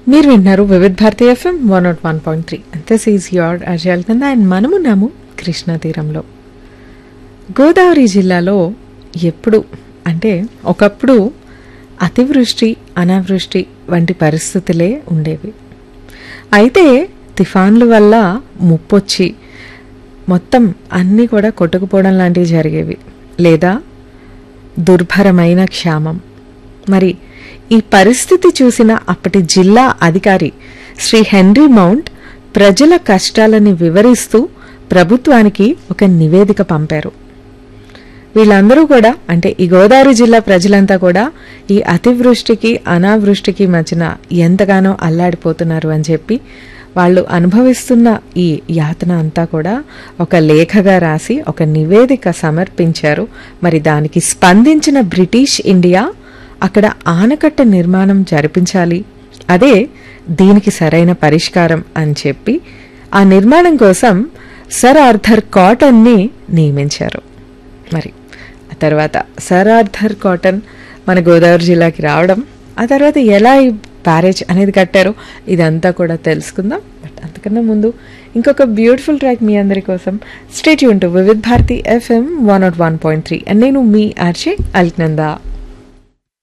మీరు వింటున్నారు Vividh Bharati FM one not one point three this is your అజయల్ కింద అండ్ మనమున్నాము కృష్ణా తీరంలో గోదావరి జిల్లాలో ఎప్పుడు అంటే ఒకప్పుడు అతివృష్టి అనావృష్టి వంటి పరిస్థితులే ఉండేవి అయితే తుఫాన్ల వల్ల ముప్పొచ్చి మొత్తం అన్నీ కూడా కొట్టుకుపోవడం లాంటివి జరిగేవి లేదా దుర్భరమైన క్షామం మరి ఈ పరిస్థితి చూసిన అప్పటి జిల్లా అధికారి శ్రీ హెన్రీ మౌంట్ ప్రజల కష్టాలని వివరిస్తూ ప్రభుత్వానికి ఒక నివేదిక పంపారు వీళ్ళందరూ కూడా అంటే ఈ గోదావరి జిల్లా ప్రజలంతా కూడా ఈ అతివృష్టికి అనావృష్టికి మధ్యన ఎంతగానో అల్లాడిపోతున్నారు అని చెప్పి వాళ్ళు అనుభవిస్తున్న ఈ యాతన అంతా కూడా ఒక లేఖగా రాసి ఒక నివేదిక సమర్పించారు మరి దానికి స్పందించిన బ్రిటిష్ ఇండియా అక్కడ ఆనకట్ట నిర్మాణం జరిపించాలి అదే దీనికి సరైన పరిష్కారం అని చెప్పి ఆ నిర్మాణం కోసం సర్ ఆర్థర్ కాటన్ని నియమించారు మరి ఆ తర్వాత సర్ ఆర్థర్ కాటన్ మన గోదావరి జిల్లాకి రావడం ఆ తర్వాత ఎలా ఈ బ్యారేజ్ అనేది కట్టారో ఇదంతా కూడా తెలుసుకుందాం బట్ అంతకన్నా ముందు ఇంకొక బ్యూటిఫుల్ ట్రాక్ మీ అందరి కోసం stay tuned to Vividh Bharati FM one not one point three and నేను మీ ఆర్జే అల్క్నందా